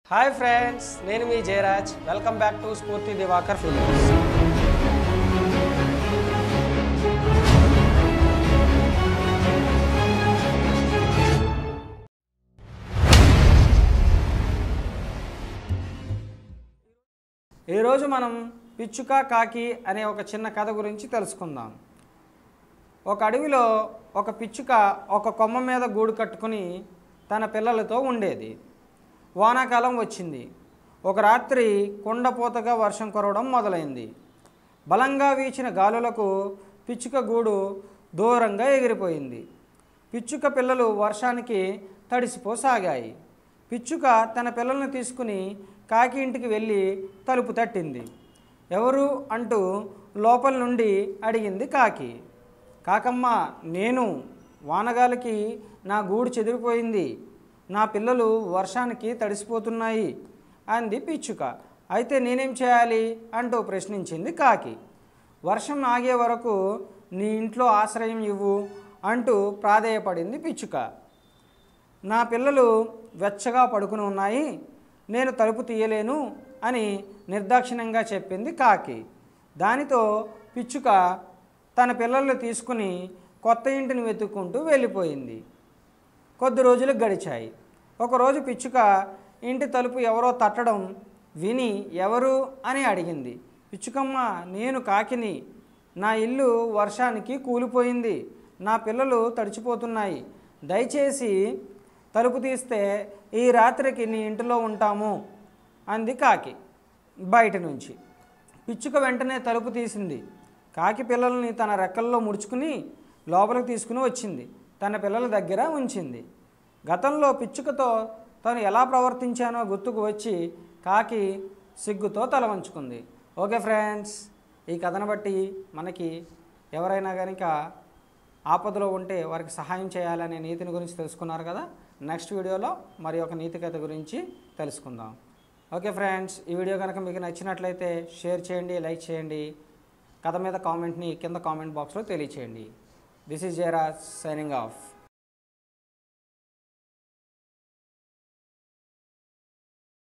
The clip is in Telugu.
హాయ్ ఫ్రెండ్స్ నేను మీ Jayaraj welcome back to Spoorthi Divakar films ఈరోజు మనం పిచ్చుక కాకి అనే ఒక చిన్న కథ గురించి తెలుసుకుందాం ఒక అడవిలో ఒక పిచ్చుక ఒక కొమ్మ మీద గూడు కట్టుకుని తన పిల్లలతో ఉండేది వానాకాలం వచ్చింది ఒక రాత్రి కుండపోతగా వర్షం కురవడం మొదలైంది బలంగా వీచిన గాలులకు పిచ్చుక గూడు దూరంగా ఎగిరిపోయింది పిచ్చుక పిల్లలు వర్షానికి తడిసిపోసాగాయి పిచ్చుక తన పిల్లల్ని తీసుకుని కాకి ఇంటికి వెళ్ళి తలుపు తట్టింది ఎవరు అంటూ లోపల నుండి అడిగింది కాకి కాకమ్మ నేను వానగాలికి నా గూడు చెదిరిపోయింది నా పిల్లలు వర్షానికి తడిసిపోతున్నాయి అంది పిచ్చుక అయితే నేనేం చేయాలి అంటూ ప్రశ్నించింది కాకి వర్షం ఆగే వరకు నీ ఇంట్లో ఆశ్రయం ఇవ్వు అంటూ ప్రాధేయపడింది పిచ్చుక నా పిల్లలు వెచ్చగా పడుకుని ఉన్నాయి నేను తలుపు తీయలేను అని నిర్దాక్షిణ్యంగా చెప్పింది కాకి దానితో పిచ్చుక తన పిల్లల్ని తీసుకుని కొత్త ఇంటిని వెతుక్కుంటూ వెళ్ళిపోయింది కొద్ది రోజులు గడిచాయి ఒకరోజు పిచ్చుక ఇంటి తలుపు ఎవరో తట్టడం విని ఎవరు అని అడిగింది పిచ్చుకమ్మ నేను కాకిని నా ఇల్లు వర్షానికి కూలిపోయింది నా పిల్లలు తడిచిపోతున్నాయి దయచేసి తలుపు తీస్తే ఈ రాత్రికి నీ ఇంటిలో ఉంటాము అంది కాకి బయట నుంచి పిచ్చుక వెంటనే తలుపు తీసింది కాకి పిల్లల్ని తన రెక్కల్లో ముడుచుకుని లోపలికి తీసుకుని వచ్చింది తన పిల్లల దగ్గర ఉంచింది గతంలో పిచ్చుకతో తను ఎలా ప్రవర్తించానో గుర్తుకు వచ్చి కాకి సిగ్గుతో తల వంచుకుంది ఓకే ఫ్రెండ్స్ ఈ కథను బట్టి మనకి ఎవరైనా కనుక ఆపదలో ఉంటే వారికి సహాయం చేయాలనే నీతిని గురించి తెలుసుకున్నారు కదా నెక్స్ట్ వీడియోలో మరి ఒక నీతి కథ గురించి తెలుసుకుందాం ఓకే ఫ్రెండ్స్ ఈ వీడియో కనుక మీకు నచ్చినట్లయితే షేర్ చేయండి లైక్ చేయండి కథ మీద కామెంట్ని కింద కామెంట్ బాక్స్లో తెలియచేయండి this is Jayaraj signing of